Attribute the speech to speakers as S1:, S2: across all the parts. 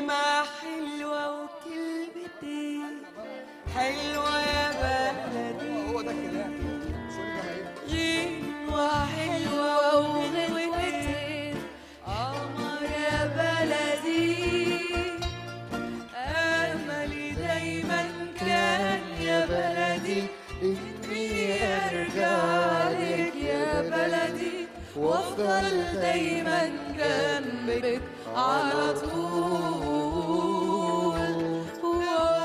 S1: كلمة حلوة وكلمتين حلوة يا بلدي
S2: هو ده الكلام شغل جماهير
S1: غنوة حلوة وغنوتين قمر يا بلدي أملي دايما كان يا بلدي إني أرجع لك يا بلدي وأفضل دايما جنبك على طول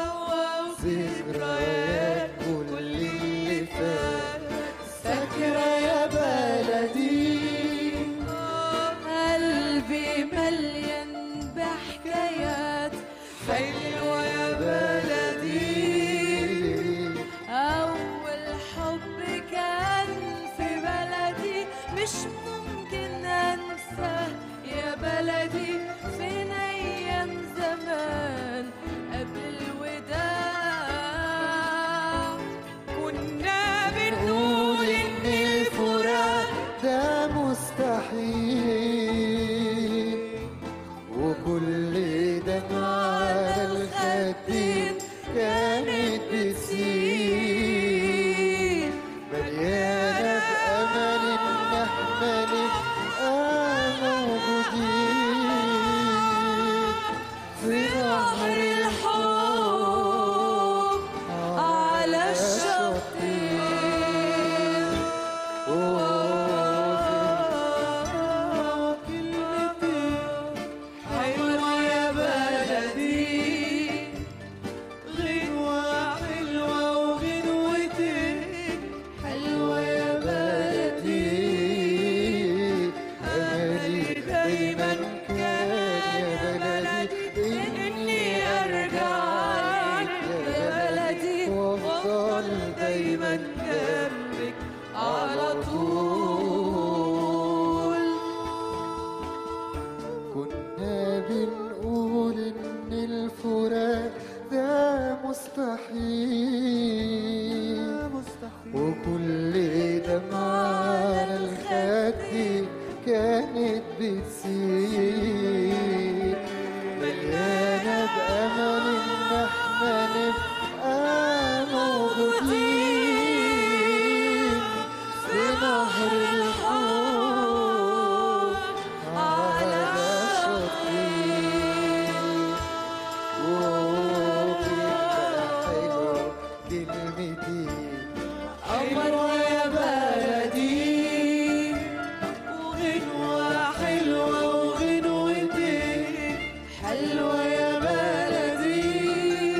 S1: ذكريات كل اللي فات فاكرة يا بلدي قلبي مليان بحكايات حلوة يا بلدي أول حب كان في بلدي مش ممكن أنساه يا بلدي فين أيام زمان قبل الوداع كنا بنقول إن الفراق
S3: ده مستحيل وكل دمعة على الخدين كانت بتسيل مليانة بأمل إن احنا نبقى موجودين في
S1: نهر الحب على الشطين حلوة يا بلدي غنوة حلوة وغنوتين حلوة يا بلدي أملي دايما كان يا بلدي إني أرجع لك يا بلدي وأفضل دايما جنبك على طول
S3: كنا بنقول إن الفراق ده مستحيل وكل دمعة على الخد كانت بتسيل مليانة بأمل إن احنا نبقى موجودين في نهر الحب على شطين وكلمة حلوة كلمتين
S1: حلوة يا بلدي وغنوة حلوة وغنوتين حلوة يا بلدي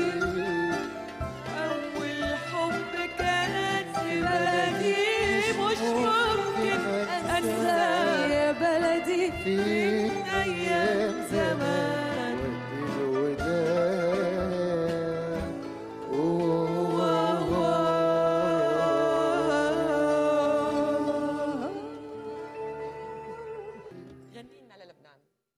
S1: أول حب كان في بلدي مش ممكن أنساه يا بلدي
S3: في
S1: أيام زمان